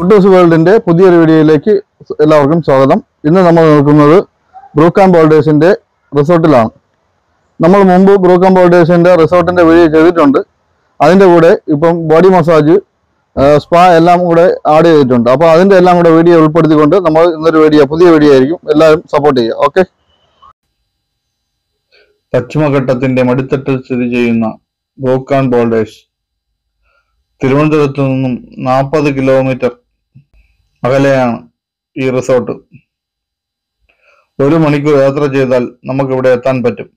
കുട്ടൂസ് വേൾഡിന്റെ പുതിയൊരു വീഡിയോയിലേക്ക് എല്ലാവർക്കും സ്വാഗതം ഇന്ന് നമ്മൾ നിൽക്കുന്നത് ബ്രൂക്ക് ആൻഡ് ബോൾഡേഴ്സിന്റെ റിസോർട്ടിലാണ് നമ്മൾ മുമ്പ് ബ്രൂക്ക് ആൻഡ് ബോൾഡേഴ്സിന്റെ റിസോർട്ടിന്റെ വീഡിയോ ചെയ്തിട്ടുണ്ട് അതിന്റെ കൂടെ ഇപ്പം ബോഡി മസാജ് സ്പാ എല്ലാം കൂടെ ആഡ് ചെയ്തിട്ടുണ്ട് അപ്പോൾ അതിന്റെ എല്ലാം കൂടെ വീഡിയോ ഉൾപ്പെടുത്തിക്കൊണ്ട് നമ്മൾ ഇന്നൊരു വീഡിയോ പുതിയ വീഡിയോ ആയിരിക്കും എല്ലാവരും സപ്പോർട്ട് ചെയ്യുക ഓക്കെ പശ്ചിമഘട്ടത്തിന്റെ മടിത്തട്ടിൽ സ്ഥിതി ചെയ്യുന്ന ബ്രൂക്ക് ആൻഡ് ബോൾഡേഴ്സ് തിരുവനന്തപുരത്ത് നിന്നും നാൽപ്പത് കിലോമീറ്റർ അകലെയാണ് ഈ റിസോർട്ട് ഒരു മണിക്കൂർ യാത്ര ചെയ്താൽ നമുക്കിവിടെ എത്താൻ പറ്റും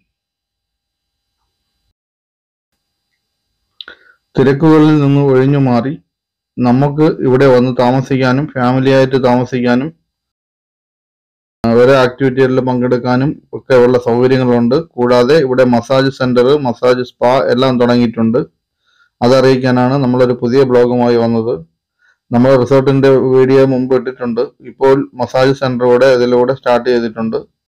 തിരക്കുകളിൽ നിന്ന് ഒഴിഞ്ഞു മാറി നമുക്ക് ഇവിടെ വന്ന് താമസിക്കാനും ഫാമിലിയായിട്ട് താമസിക്കാനും ആ, ഓരോ ആക്ടിവിറ്റികളിൽ പങ്കെടുക്കാനും ഒക്കെ ഉള്ള സൗകര്യങ്ങളുണ്ട് കൂടാതെ ഇവിടെ മസാജ് സെന്റർ മസാജ് സ്പാ എല്ലാം തുടങ്ങിയിട്ടുണ്ട് അതറിയിക്കാനാണ് നമ്മളൊരു പുതിയ ബ്ലോഗുമായി വന്നത് നമ്മൾ റിസോർട്ടിന്റെ വീഡിയോ മുമ്പ് ഇട്ടിട്ടുണ്ട് ഇപ്പോൾ മസാജ് സെന്റർ കൂടെ ഇതിലൂടെ സ്റ്റാർട്ട് ചെയ്തിട്ടുണ്ട്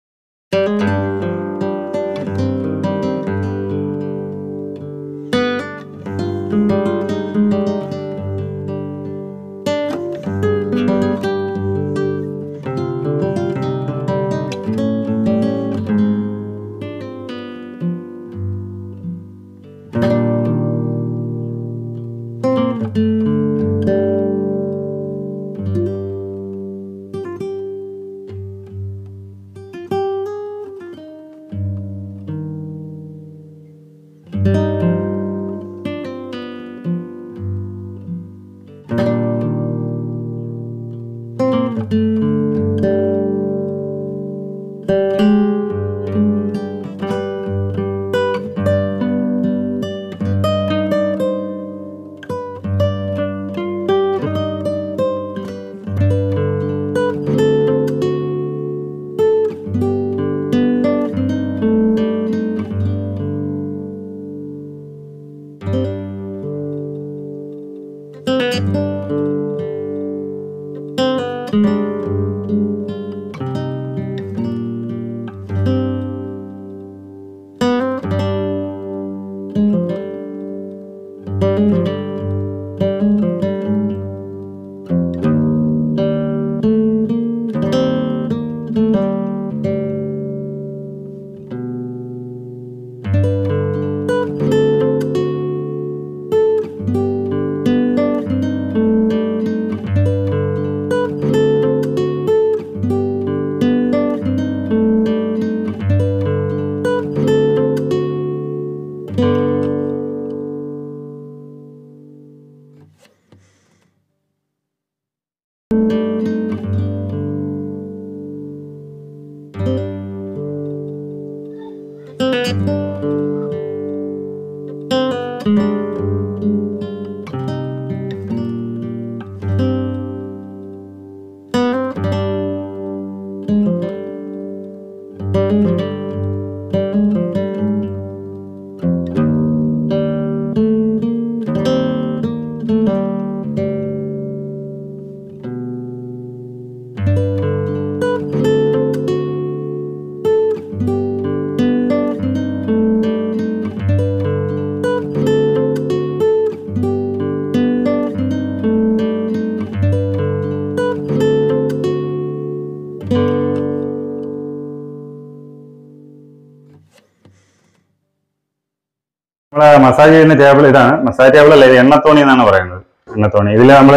നമ്മളെ മസാജ് ചെയ്യുന്ന ടേബിൾ ഇതാണ് മസാജ് ടേബിൾ അല്ല ഇത് എണ്ണത്തോണി എന്നാണ് പറയുന്നത് എണ്ണത്തോണി ഇതിൽ നമ്മൾ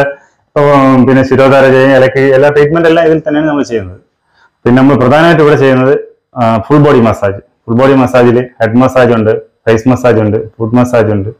പിന്നെ ശിരോധാര ചെയ്യും ഇലക്ക് എല്ലാ ട്രീറ്റ്മെന്റ് എല്ലാം ഇതിൽ തന്നെയാണ് നമ്മൾ ചെയ്യുന്നത് പിന്നെ നമ്മൾ പ്രധാനമായിട്ട് ഇവിടെ ചെയ്യുന്നത് full body massage full body മസാജിൽ ഹെഡ് മസാജ് ഉണ്ട് ഫേസ് മസാജ് ഉണ്ട് ഫുഡ് മസാജ് ഉണ്ട്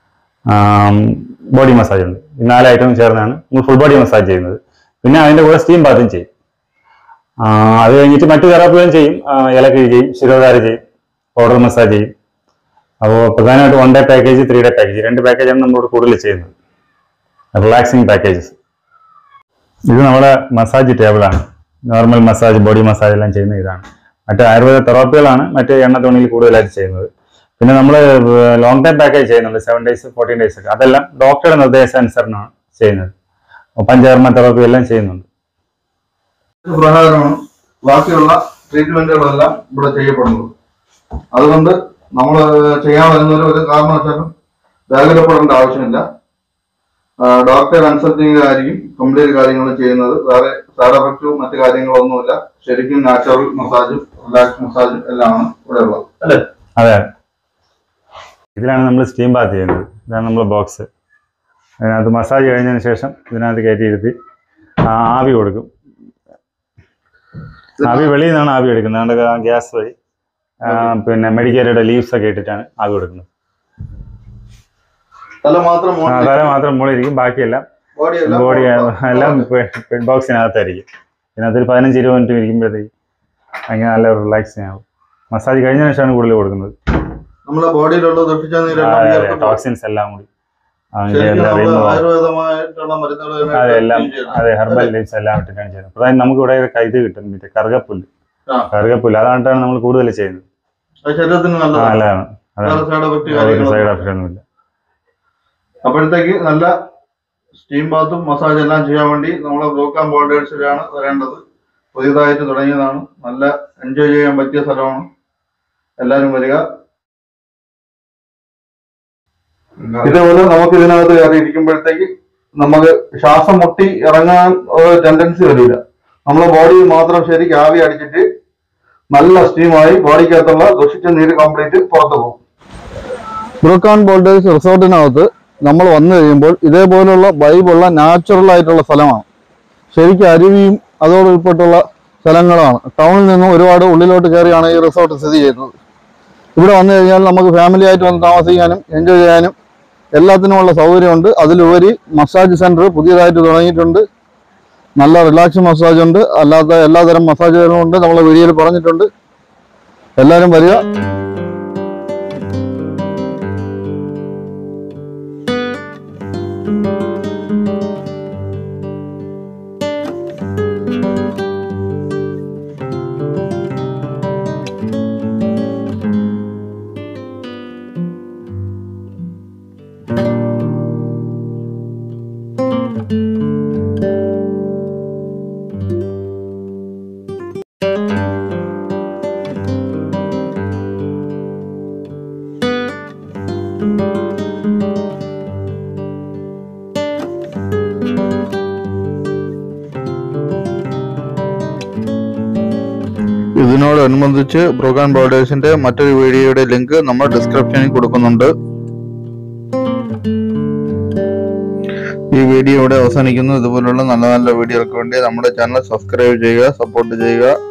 ബോഡി മസാജ് ഉണ്ട് ഈ നാല് ഐറ്റം ചേർന്നാണ് നമ്മൾ ഫുൾ ബോഡി മസാജ് ചെയ്യുന്നത് പിന്നെ അതിന്റെ കൂടെ സ്റ്റീം ബാത്തും ചെയ്യും ആ, അത് കഴിഞ്ഞിട്ട് മറ്റു തെറാപ്പികളും ചെയ്യും ആ, ഇലക്കിഴി ചെയ്യും ശിരോധാര ചെയ്യും പൗഡർ മസാജ് ചെയ്യും അപ്പോൾ പ്രധാനമായിട്ട് one day package three day package രണ്ട് പാക്കേജാണ് നമ്മളോട് കൂടുതൽ ചെയ്യുന്നത് റിലാക്സിങ് പാക്കേജസ് ഇത് നമ്മുടെ മസാജ് ടേബിളാണ് നോർമൽ മസാജ് ബോഡി മസാജ് എല്ലാം ചെയ്യുന്ന ഇതാണ് മറ്റേ ആയുർവേദ തെറാപ്പികളാണ് മറ്റേ എണ്ണ തുണിയിൽ കൂടുതലായിട്ട് ചെയ്യുന്നത് പിന്നെ നമ്മൾ ലോങ് ടൈം പാക്കേജ് ചെയ്യുന്നുണ്ട് സെവൻ ഡേയ്സ് ഫോർട്ടീൻ ഡേയ്സ് ഒക്കെ അതെല്ലാം ഡോക്ടറുടെ നിർദ്ദേശാനുസരണമാണ് ചെയ്യുന്നത് പഞ്ചകർമ്മ തെറാപ്പി എല്ലാം ചെയ്യുന്നുണ്ട് പ്രകാരമാണ് ബാക്കിയുള്ള ട്രീറ്റ്മെന്റുകളെല്ലാം ഇവിടെ ചെയ്യപ്പെടുന്നത് അതുകൊണ്ട് നമ്മൾ ചെയ്യാൻ വരുന്നവർ ഒരു കാരണവശാലും വ്യാകുലപ്പെടേണ്ട ആവശ്യമില്ല ഡോക്ടറെ കൺസൾട്ടിംഗ് ആയിരിക്കും കംപ്ലീറ്റ് കാര്യങ്ങളും ചെയ്യുന്നത് വേറെ സൈഡ് എഫക്റ്റും മറ്റു കാര്യങ്ങളൊന്നുമില്ല ശരിക്കും നാച്ചുറൽ മസാജും റിലാക്സ് മസാജും എല്ലാമാണ് ഇവിടെ ഉള്ളത് അല്ലേ അതെ ഇതിലാണ് നമ്മൾ സ്റ്റീം ബാത്ത് ചെയ്യുന്നത് ഇതാണ് നമ്മൾ ബോക്സ് അതിനകത്ത് മസാജ് കഴിഞ്ഞതിന് ശേഷം ഇതിനകത്ത് കയറ്റിയിരുത്തി ആ ആവി കൊടുക്കും ആവി വെളിയിൽ നിന്നാണ് ആവി എടുക്കുന്നത് അതുകൊണ്ട് ആ ഗ്യാസ് വഴി ആ, പിന്നെ മെഡിക്കേറ്റഡ് ലീവ്സ് ഒക്കെ ഇട്ടിട്ടാണ് ആവി കൊടുക്കുന്നത് തല മാത്രം ആ, തല മാത്രം മുകളിലിരിക്കും ബാക്കിയെല്ലാം ബോഡി ബോഡി എല്ലാം ബോക്സിനകത്തായിരിക്കും ഇതിനകത്ത് ഒരു പതിനഞ്ച് ഇരുപത് മിനിറ്റ് ഇരിക്കുമ്പോഴത്തേക്ക് അങ്ങനെ നല്ല റിലാക്സിങ് ആവും മസാജ് കഴിഞ്ഞതിന് ശേഷമാണ് കൂടുതൽ കൊടുക്കുന്നത് നമ്മളെ ബോഡിയിലുള്ള ദുഷിച്ച നീരെല്ലാം വിയർത്ത് പോകും. ടോക്സിൻസ് എല്ലാം കൂടി അതിന്റെ ശരിക്കും എല്ലാം നമ്മള് remove ആവും. ആയുർവേദമായിട്ടുള്ള മരുന്നുകൾ തന്നെ അതെ എല്ലാം clean ചെയ്യണം. അതെ ഹെർബൽ ലീവ്സ് എല്ലാം ഇട്ടിട്ടാണ് ചെയ്യുന്നത് അതായത് നമുക്ക് ഇവിടെ ഇത് കിട്ടും മറ്റേ കറുകപ്പുല്ല് ആ. കറുകപ്പുല്ല് അതായിട്ടാണ് നമ്മൾ കൂടുതൽ ചെയ്യുന്നത് അത് ശരീരത്തിന് ആ, നല്ലതാണ് നല്ലതാണ് അതാണ് വേറെ സൈഡ് എഫക്ട് ഒരു കാര്യങ്ങളൊന്നും സൈഡ് എഫക്റ്റ് ഒന്നുമില്ല അപ്പോഴത്തേക്ക് നല്ല സ്റ്റീം ബാത്തും മസാജ് എല്ലാം ചെയ്യാൻ വേണ്ടി നമ്മളെ ബ്ലോക്ക് ആൻഡ് ബോർഡേഴ്സിലാണ് വരേണ്ടത് പുതിയതായിട്ട് തുടങ്ങിയതാണ് നല്ല എൻജോയ് ചെയ്യാൻ പറ്റിയ സ്ഥലമാണ് എല്ലാവരും വരിക ഇതേപോലെ നമുക്ക് ഇതിനകത്ത് കയറി ഇരിക്കുമ്പോഴത്തേക്ക് നമുക്ക് ശ്വാസം മുട്ടി ഇറങ്ങാൻ ഒരു ടെൻഡൻസി വരില്ല നമ്മളെ ബോഡി മാത്രം ശരിക്കും ആവി അടിച്ചിട്ട് നല്ല സ്റ്റീമായി ബോഡിക്കകത്തുള്ള ദുഷിച്ച നീര് കംപ്ലീറ്റ് പുറത്തു പോകും ബ്രൂക്കാൺ ബോൾഡേഴ്സ് റിസോർട്ടിനകത്ത് നമ്മൾ വന്നു കഴിയുമ്പോൾ ഇതേപോലുള്ള വൈബുള്ള നാച്ചുറൽ ആയിട്ടുള്ള സ്ഥലമാണ് ശരിക്കും അരുവിയും അതോട് ഉൾപ്പെട്ടുള്ള സ്ഥലങ്ങളാണ് ടൗണിൽ നിന്നും ഒരുപാട് ഉള്ളിലോട്ട് കയറിയാണ് ഈ റിസോർട്ട് സ്ഥിതി ചെയ്യുന്നത് ഇവിടെ വന്നു കഴിഞ്ഞാൽ നമുക്ക് ഫാമിലി ആയിട്ട് വന്ന് താമസിക്കാനും എൻജോയ് ചെയ്യാനും എല്ലാത്തിനുമുള്ള സൗകര്യമുണ്ട് അതിലുപരി മസാജ് സെന്റർ പുതിയതായിട്ട് തുടങ്ങിയിട്ടുണ്ട് നല്ല റിലാക്സ് മസാജ് ഉണ്ട് അല്ലാത്ത എല്ലാതരം മസാജുകളും ഉണ്ട് നമ്മളെ വീഡിയോയിൽ പറഞ്ഞിട്ടുണ്ട് എല്ലാവരും വരിക ഇതിനോടനുബന്ധിച്ച് ബ്രോഗാൻ ബോർഡേഴ്സിന്റെ മറ്റൊരു വീഡിയോയുടെ ലിങ്ക് നമ്മൾ ഡിസ്ക്രിപ്ഷനിൽ കൊടുക്കുന്നുണ്ട് ഈ വീഡിയോ ഇവിടെ അവസാനിക്കുന്നു ഇതുപോലുള്ള നല്ല നല്ല വീഡിയോകൾക്ക് വേണ്ടി നമ്മുടെ ചാനൽ സബ്സ്ക്രൈബ് ചെയ്യുക സപ്പോർട്ട് ചെയ്യുക